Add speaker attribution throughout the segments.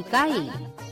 Speaker 1: ಚವಳಿಕಾಯಿ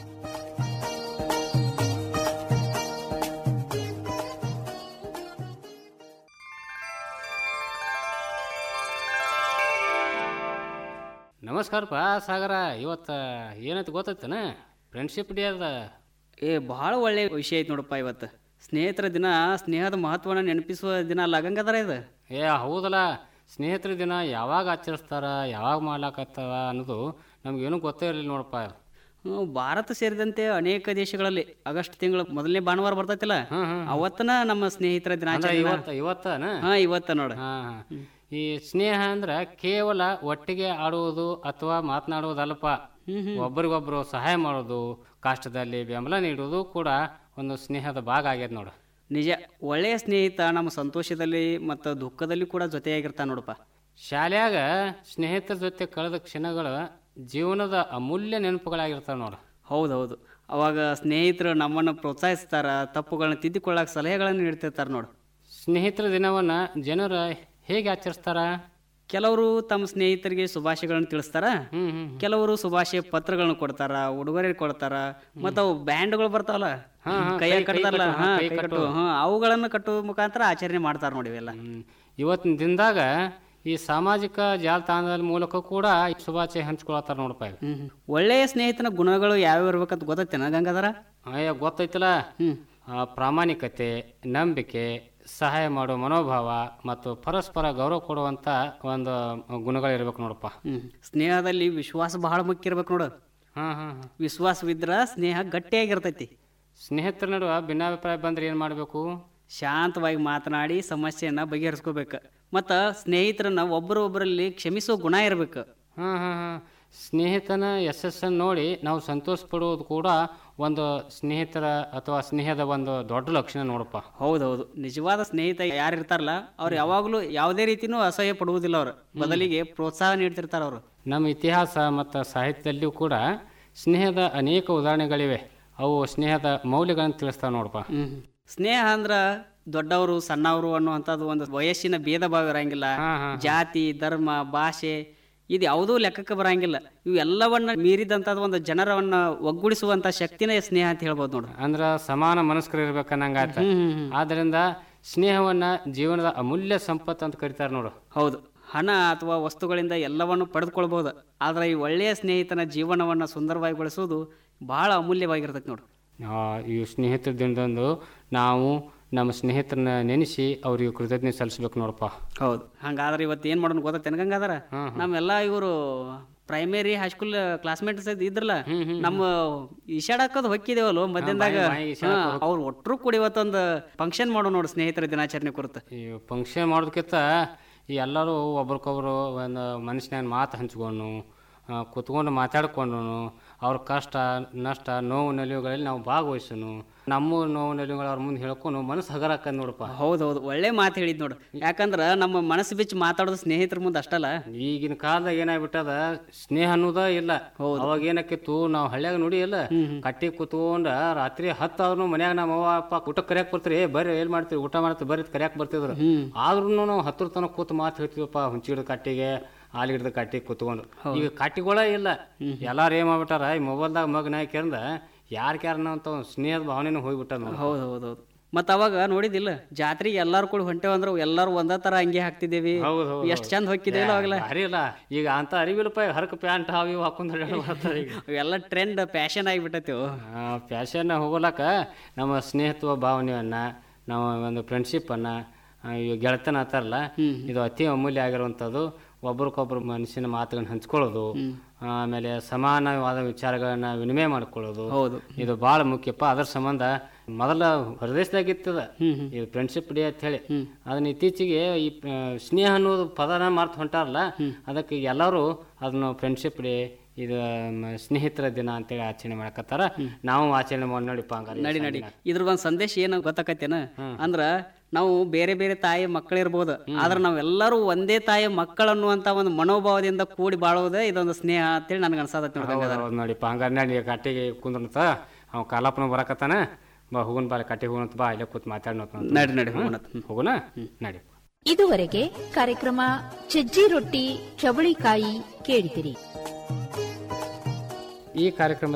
Speaker 2: ನಮಸ್ಕಾರಪ್ಪ ಸಾಗರ ಇವತ್ತು ಏನೈತೆ ಗೊತ್ತೈತನ friendship day ಅದ
Speaker 3: ಏ ಭಾಳ ಒಳ್ಳೆ ವಿಷಯ ಐತಿ ನೋಡಪ್ಪ ಇವತ್ತು ಸ್ನೇಹಿತರ ದಿನ ಸ್ನೇಹದ ಮಹತ್ವನ ನೆನಪಿಸುವ ದಿನ ಅಲ್ಲ ಹಂಗಂಗದಾರ ಇದು
Speaker 2: ಏ ಹೌದಲ್ಲ ಸ್ನೇಹಿತರ ದಿನ ಯಾವಾಗ ಆಚರಿಸ್ತಾರ ಯಾವಾಗ ಮಾಡ್ಲಾಕತ್ತಾರ ಅನ್ನೋದು ನಮ್ಗೇನು ಗೊತ್ತೇ ಇರಲಿಲ್ಲ ನೋಡಪ್ಪ
Speaker 3: ಹ್ಮ್, ಭಾರತ ಸೇರಿದಂತೆ ಅನೇಕ ದೇಶಗಳಲ್ಲಿ ಆಗಸ್ಟ್ ತಿಂಗಳ ಮೊದಲನೇ ಭಾನುವಾರ ಬರ್ತೈತಿಲ್ಲ
Speaker 2: ಹ್ಮ್, ಹ್ಮ್.
Speaker 3: ಅವತ್ತನ ನಮ್ಮ ಸ್ನೇಹಿತರ
Speaker 2: ಅಂದ್ರೆ
Speaker 3: ದಿನಾಚರಣೆ
Speaker 2: ಇವತ್ತು ಇವತ್ತನ
Speaker 3: ಹಾ ಇವತ್ತ ನೋಡ
Speaker 2: ಹಾ ಹಾ. ಈ ಸ್ನೇಹ ಅಂದ್ರೆ ಕೇವಲ ಒಟ್ಟಿಗೆ ಆಡುವುದು ಅಥವಾ ಮಾತನಾಡುವುದಲ್ಲಪ್ಪ ಒಬ್ಬರಿಗೊಬ್ರು ಸಹಾಯ ಮಾಡೋದು ಕಷ್ಟದಲ್ಲಿ ಬೆಂಬಲ ನೀಡುವುದು ಕೂಡ ಒಂದು ಸ್ನೇಹದ ಭಾಗ ಆಗ್ಯದ ನೋಡು
Speaker 3: ನಿಜ ಒಳ್ಳೆಯ ಸ್ನೇಹಿತ ನಮ್ಮ ಸಂತೋಷದಲ್ಲಿ ಮತ್ತು ದುಃಖದಲ್ಲಿ ಕೂಡ ಜೊತೆಯಾಗಿರ್ತಾನ ನೋಡಪ್ಪ
Speaker 2: ಶಾಲ್ಯಾಗ ಸ್ನೇಹಿತರ ಜೊತೆ ಕಳೆದ ಕ್ಷಣಗಳು ಜೀವನದ ಅಮೂಲ್ಯ ನೆನಪುಗಳಾಗಿರ್ತಾವ ನೋಡು
Speaker 3: ಹೌದೌದು ಅವಾಗ ಸ್ನೇಹಿತರು ನಮ್ಮನ್ನು ಪ್ರೋತ್ಸಾಹಿಸ್ತಾರ ತಪ್ಪುಗಳನ್ನ ತಿದ್ದಿಕೊಳ್ಳಾಕ ಸಲಹೆಗಳನ್ನು ನೀಡ್ತಿರ್ತಾರ ನೋಡು
Speaker 2: ಸ್ನೇಹಿತರ ದಿನವನ್ನ ಜನರು ಹೇಗೆ ಆಚರಿಸ್ತಾರ
Speaker 3: ಕೆಲವರು ತಮ್ಮ ಸ್ನೇಹಿತರಿಗೆ ಶುಭಾಶಯಗಳನ್ನು ತಿಳಿಸ್ತಾರ
Speaker 2: ಹ್ಮ್ ಹ್ಮ್
Speaker 3: ಕೆಲವರು ಶುಭಾಶಯ ಪತ್ರಗಳನ್ನು ಕೊಡ್ತಾರ ಉಡುಗೊರೆ ಕೊಡ್ತಾರ ಮತ್ತ ಅವು ಬ್ಯಾಂಡ್ಗಳು ಬರ್ತಾವಲ್ಲ
Speaker 2: ಹಾ, ಹಾ,
Speaker 3: ಕೈಯಾಗ
Speaker 2: ಕೈ- ಕೈ
Speaker 3: ಕಟ್ತಾರಲ್ಲ
Speaker 2: ಕಟ್ಟು,
Speaker 3: ಹಾ,
Speaker 2: ಹಾ,
Speaker 3: ಕೈ
Speaker 2: ಕೈ
Speaker 3: ಕಟ್ಟು ಹಾ ಅವುಗಳನ್ನ ಕಟ್ಟುವ ಮುಖಾಂತರ ಆಚರಣೆ ಮಾಡ್ತಾರ ನೋಡಿ ಇವೆಲ್ಲ
Speaker 2: ಹ್ಮ್. ಇವತ್ತಿನ ದಿನದಾಗ ಈ ಸಾಮಾಜಿಕ ಜಾಲತಾಣದ ಮೂಲಕ ಕೂಡ ಈ ಶುಭಾಶಯ ಹಂಚ್ಕೊಳತ್ತಾರ ನೋಡಪ್ಪ ಈಗ.
Speaker 3: ಹ್ಮ್ ಹ್ಮ್. ಒಳ್ಳೆಯ ಸ್ನೇಹಿತನ ಗುಣಗಳು ಯಾವ್ಯಾವ ಇರ್ಬೇಕಂತ ಗೊತ್ತೈತೇನ ಗಂಗಾಧರ
Speaker 2: ಅಯ್ಯ ಗೊತ್ತೈತಲ್ಲ
Speaker 3: ಹ್ಮ್
Speaker 2: ಆ, ಪ್ರಾಮಾಣಿಕತೆ ನಂಬಿಕೆ ಸಹಾಯ ಮಾಡುವ ಮನೋಭಾವ ಮತ್ತು ಪರಸ್ಪರ ಗೌರವ ಕೊಡುವಂತ ಒಂದು ಗುಣಗಳಿರ್ಬೇಕು ನೋಡಪ್ಪ
Speaker 3: ಹ್ಮ್ ಸ್ನೇಹದಲ್ಲಿ ವಿಶ್ವಾಸ ಬಹಳ ಮುಖ್ಯ ಇರ್ಬೇಕು ನೋಡು
Speaker 2: ಹಾ ಹಾ ಹಾ
Speaker 3: ವಿಶ್ವಾಸವಿದ್ರ ಸ್ನೇಹ ಗಟ್ಟಿಯಾಗಿರ್ತೈತಿ
Speaker 2: ಸ್ನೇಹಿತರ ನಡುವ ಭಿನ್ನಾಭಿಪ್ರಾಯ ಬಂದ್ರೆ ಏನ್ ಮಾಡ್ಬೇಕು
Speaker 3: ಶಾಂತವಾಗಿ ಮಾತನಾಡಿ ಸಮಸ್ಯೆಯನ್ನ ಬಗೆಹರಿಸ್ಕೋಬೇಕು ಮತ್ತ ಸ್ನೇಹಿತರನ್ನ ಒಬ್ಬರು ಒಬ್ಬರಲ್ಲಿ ಕ್ಷಮಿಸೋ ಗುಣ ಇರ್ಬೇಕು
Speaker 2: ಹಾ ಹಾ ಹಾ ಸ್ನೇಹಿತನ ಯಶಸ್ಸನ್ನು ನೋಡಿ ನಾವು ಸಂತೋಷ ಪಡುವುದು ಕೂಡ ಒಂದು ಸ್ನೇಹಿತರ ಅಥವಾ ಸ್ನೇಹದ ಒಂದು ದೊಡ್ಡ ಲಕ್ಷಣ ನೋಡಪ್ಪ
Speaker 3: ಹೌದೌದು ನಿಜವಾದ ಸ್ನೇಹಿತ ಯಾರು ಇರ್ತಾರಲ್ಲ ಅವ್ರು ಯಾವಾಗಲೂ ಯಾವುದೇ ರೀತಿನೂ ಅಸಹ್ಯ ಪಡುವುದಿಲ್ಲ ಅವ್ರು ಬದಲಿಗೆ ಪ್ರೋತ್ಸಾಹ ನೀಡ್ತಿರ್ತಾರ ಅವರು
Speaker 2: ನಮ್ಮ ಇತಿಹಾಸ ಮತ್ತು ಸಾಹಿತ್ಯದಲ್ಲಿಯೂ ಕೂಡ ಸ್ನೇಹದ ಅನೇಕ ಉದಾಹರಣೆಗಳಿವೆ ಅವು ಸ್ನೇಹದ ಮೌಲ್ಯಗಳನ್ನು ತಿಳಿಸ್ತಾವೆ ನೋಡಪ್ಪ
Speaker 3: ಹ್ಮ್ ಸ್ನೇಹ ಅಂದ್ರ ದೊಡ್ಡವರು ಸಣ್ಣವರು ಅನ್ನುವಂಥದ್ದು ಒಂದು ವಯಸ್ಸಿನ ಭೇದ ಭಾವ ಇರಂಗಿಲ್ಲ
Speaker 2: ಹಾ, ಹಾ,
Speaker 3: ಜಾತಿ ಧರ್ಮ ಭಾಷೆ ಇದು ಯಾವುದೂ ಲೆಕ್ಕಕ್ಕೆ ಬರಂಗಿಲ್ಲ ಇವು ಎಲ್ಲವನ್ನ ಮೀರಿದಂಥದ್ದು ಒಂದು ಜನರವನ್ನ ಒಗ್ಗೂಡಿಸುವಂತ ಶಕ್ತಿನೇ ಸ್ನೇಹ ಅಂತ ಹೇಳ್ಬೋದು ನೋಡು
Speaker 2: ಅಂದ್ರ ಸಮಾನ ಮನಸ್ಕರು ಇರ್ಬೇಕನ್ನಂಗಾಯ್ತ
Speaker 3: ಹ್ಮ್ ಹ್ಮ್ ಹ್ಮ್.
Speaker 2: ಆದ್ರಿಂದ ಸ್ನೇಹವನ್ನ ಜೀವನದ ಅಮೂಲ್ಯ ಸಂಪತ್ತು ಅಂತ ಕರೀತಾರೆ ನೋಡು
Speaker 3: ಹೌದು ಹಣ ಅಥವಾ ವಸ್ತುಗಳಿಂದ ಎಲ್ಲವನ್ನು ಪಡೆದುಕೊಳ್ಬಹುದು ಆದ್ರೆ ಈ ಒಳ್ಳೆಯ ಸ್ನೇಹಿತನ ಜೀವನವನ್ನ ಸುಂದರವಾಗಿಗೊಳಿಸುವುದು ಬಹಳ ಅಮೂಲ್ಯವಾಗಿರ್ತೈತಿ ನೋಡು
Speaker 2: ಆ, ಈ ಸ್ನೇಹಿತರ ದಿನದಂದು ನಾವು ನಮ್ಮ ಸ್ನೇಹಿತರನ್ನ ನೆನೆಸಿ ಅವ್ರಿಗೆ ಕೃತಜ್ಞತೆ ಸಲ್ಲಿಸ್ಬೇಕು ನೋಡಪ್ಪ
Speaker 3: ಹೌದು ಹಂಗಾದ್ರೆ ಇವತ್ತು ಏನ್ ಮಾಡೋಣ ಗೊತ್ತೈತೆ ಗಂಗಾಧರ ನಮ್ಮೆಲ್ಲ ಇವರು ಪ್ರೈಮರಿ ಹೈಸ್ಕೂಲ್ ಕ್ಲಾಸ್ಮೇಟ್ಸ್ ಇದ್ರಲ್ಲ ನಮ್ಮ ಈಶಾಡಕ್ಕದು ಹೊಕ್ಕಿದೇವಲ್ಲ ಮಧ್ಯಾಹ್ನದಾಗ
Speaker 2: ಬಾಯಿ
Speaker 3: ಅವ್ರು ಒಟ್ಟರು ಕೂಡ ಇವತ್ತೊಂದು ಫಂಕ್ಷನ್ ಮಾಡೋ ನೋಡು ಸ್ನೇಹಿತರ ದಿನಾಚರಣೆ ಕುರಿತು
Speaker 2: ಈ ಫಂಕ್ಷನ್ ಮಾಡೋದಕ್ಕಿಂತ ಈ ಎಲ್ಲರೂ ಒಬ್ರಿಗೊಬ್ರು ಒಂದು ಮನುಷ್ಯನ ಮಾತು ಹಂಚ್ಕೊಂಡು ಆ, ಕುತ್ಕೊಂಡು ಮಾತಾಡ್ಕೊಂಡು ಅವ್ರ ಕಷ್ಟ ನಷ್ಟ ನೋವು ನಲಿವುಗಳಲ್ಲಿ ನಾವು ಭಾಗವಹಿಸೋನು ನಮ್ಮ ನೋವು ನಲಿವುಗಳು ಅವ್ರ ಮುಂದೆ ಹೇಳ್ಕೊಂಡು ಮನಸ್ಸು ಹಗರಾಕ ನೋಡಪ್ಪ
Speaker 3: ಹೌದೌದು ಒಳ್ಳೆ ಮಾತು ಹೇಳಿದ್ ನೋಡು ಯಾಕಂದ್ರ ನಮ್ಮ ಮನಸ್ಸು ಬಿಚ್ಚಿ ಮಾತಾಡೋದು ಸ್ನೇಹಿತರ ಮುಂದೆ ಅಷ್ಟಲ್ಲ
Speaker 2: ಈಗಿನ ಕಾಲದಾಗ ಏನಾಗ್ಬಿಟ್ಟದ ಸ್ನೇಹ ಅನ್ನೋದ ಇಲ್ಲ ಅವಾಗ ಏನಕ್ಕಿತ್ತು ನಾವು ಹಳ್ಳ್ಯಾಗ ನೋಡಿ ಇಲ್ಲ ಕಟ್ಟಿ ಕುತ್ಕೊಂಡ ರಾತ್ರಿ ಹತ್ತು ಅವ್ರು ಮನ್ಯಾಗ ನಮ್ಮ ಅವ್ವ ಅಪ್ಪ ಊಟ ಕರ್ಯಾಕ್ ಬರ್ತೀರಿ ಏ ಬರ್ರಿ ಏನ್ ಮಾಡ್ತೀರಿ ಊಟ ಮಾಡ್ತೀರಿ ಬರ್ರಿ ಕರ್ಯಾಕ್ ಬರ್ತಿದ್ರು ಆದ್ರೂ ನಾವು ಹತ್ರ ತನಕ ಕೂತ್ ಮಾತು ಹೇಳ್ತೀವಪ್ಪ ಹುಂಚಿಗಿಡ ಕಟ್ಟಿಗೆ ಆಲಿಗಿಡದ ಕಟ್ಟಿ ಕುತ್ಕೊಂಡು ಈಗ ಕಟ್ಟಿಗಳ ಇಲ್ಲ ಎಲ್ಲಾರು ಏನ್ ಮಾಡ್ಬಿಟ್ಟಾರ ಈ ಮೊಬೈಲ್ದಾಗ ಮಗನ ಹಾಕ್ಯಂದ ಯಾರ ಕ್ಯಾರನ ಅಂತ ಒಂದ್ ಸ್ನೇಹದ ಭಾವನೆನೂ ಹೋಗ್ಬಿಟ್ಟ ನೋಡಿ
Speaker 3: ಹೌದು ಹೌದು ಹೌದು ಮತ್ತ ಅವಾಗ ನೋಡಿದಿಲ್ಲ ಜಾತ್ರೆಗೆ ಎಲ್ಲಾರು ಕೂಡ ಹೊಂಟೇವ್ ಅಂದ್ರೆ ಎಲ್ಲಾರು ಒಂದೇ ತರ ಅಂಗಿ ಹಾಕ್ತಿದ್ದೇವಿ
Speaker 2: ಹೌದು ಹೌದು
Speaker 3: ಎಷ್ಟ್ ಚಂದ ಹೊಕ್ಕಿದೇವಲ್ಲ ಅವಾಗಲ
Speaker 2: ಭಾರಿ ಇಲ್ಲ ಈಗ ಅಂತ ಅರಿವಿಲ್ಲಪ್ಪ ಹರಕ ಪ್ಯಾಂಟ್ ಹಾವು ಇವು ಹಾಕೊಂಡ್ ಬರ್ತಾರೆ ಈಗ
Speaker 3: ಅವೆಲ್ಲ ಟ್ರೆಂಡ್ ಫ್ಯಾಷನ್ ಆಗಿಬಿಟ್ಟತಿ
Speaker 2: ಫ್ಯಾಷನ್ ಹೋಗ್ಲಕ್ಕ ನಮ್ಮ ಸ್ನೇಹತ್ವ ಭಾವನೆಯನ್ನ ನಮ್ಮ ಒಂದು ಫ್ರೆಂಡ್ಶಿಪ್ಪನ್ನು ಈ ಗೆಳತನ ಅಂತಾರಲ್ಲ ಇದು ಅತಿ ಅಮೂಲ್ಯ ಆಗಿರುವಂಥದ್ದು ಒಬ್ರಿಗೊಬ್ರು ಮನುಷ್ಯನ ಮಾತುಗಳನ್ನ ಹಂಚ್ಕೊಳ್ಳೋದು ಆಮೇಲೆ ಸಮಾನವಾದ ವಿಚಾರಗಳನ್ನ ವಿನಿಮಯ ಮಾಡ್ಕೊಳ್ಳೋದು
Speaker 3: ಹೌದು
Speaker 2: ಇದು ಭಾಳ ಮುಖ್ಯಪ್ಪ ಅದ್ರ ಸಂಬಂಧ ಮೊದಲ ಹೊರದೇಶದಾಗಿತ್ತದ ಇದು ಫ್ರೆಂಡ್ಶಿಪ್ ಡೇ ಅಂತ ಹೇಳಿ ಅದನ್ನ ಇತ್ತೀಚೆಗೆ ಈ ಆ, ಸ್ನೇಹ ಅನ್ನೋದು ಪದನ ಮರ್ತು ಹೊಂಟಾರಲ್ಲ ಅದಕ್ಕೆ ಎಲ್ಲರೂ ಅದನ್ನ ಫ್ರೆಂಡ್ಶಿಪ್ ಡೇ ಇದು ಮ- ಸ್ನೇಹಿತರ ದಿನ ಅಂತೇಳಿ ಆಚರಣೆ ಮಾಡಕತ್ತಾರ ನಾವು ಆಚರಣೆ ಮಾಡಿ ನೋಡಿಪ್ಪ ಹಂಗಾರೆ
Speaker 3: ನಡಿ ನಡಿ ಇದ್ರ ಒಂದ್ ಸಂದೇಶ ಏನು ಗೊತ್ತಾಕತ್ತೇನ ಅಂದ್ರ ನಾವು ಬೇರೆ ಬೇರೆ ತಾಯಿ ಮಕ್ಕಳಿರ್ಬೋದು ಆದ್ರೆ ನಾವೆಲ್ಲರೂ ಒಂದೇ ತಾಯಿ ಮಕ್ಕಳು ಅನ್ನುವಂತ ಒಂದು ಮನೋಭಾವದಿಂದ ಕೂಡಿ ಬಾಳೋದೇ ಇದೊಂದು ಸ್ನೇಹ ಅಂತೇಳಿ ನನ್ಗೆ ಅನ್ಸತೈತಿ ನೋಡಿ
Speaker 2: ಹೌದ್ ಹೌದ್ ನೋಡಿಪ್ಪ ಹಂಗಾರೆ ನಡಿ ಕಟ್ಟಿಗೆ ಕುಂದ್ರಂತ ಅವ್ ಕಾಲಪ್ಪನ ಬರಕತ್ತಾನ ಬಾ ಹೋಗುನ್ ಬಾ ಕಟ್ಟಿಗೆ ಹೋಗುಣಂತ ಬಾ ಇಲ್ಲೇ ಕೂತ್ ಮಾತಾಡ್ನಂತ
Speaker 3: ನಡಿ ನಡಿ ಹೋಗೋಣ
Speaker 2: ಹೋಗುನ ನಡಿ
Speaker 1: ಇದುವರೆಗೆ ಕಾರ್ಯಕ್ರಮ ಸಜ್ಜಿ ರೊಟ್ಟಿ ಚವಳಿಕಾಯಿ ಕೇಳಿದಿರಿ
Speaker 2: ಈ ಕಾರ್ಯಕ್ರಮ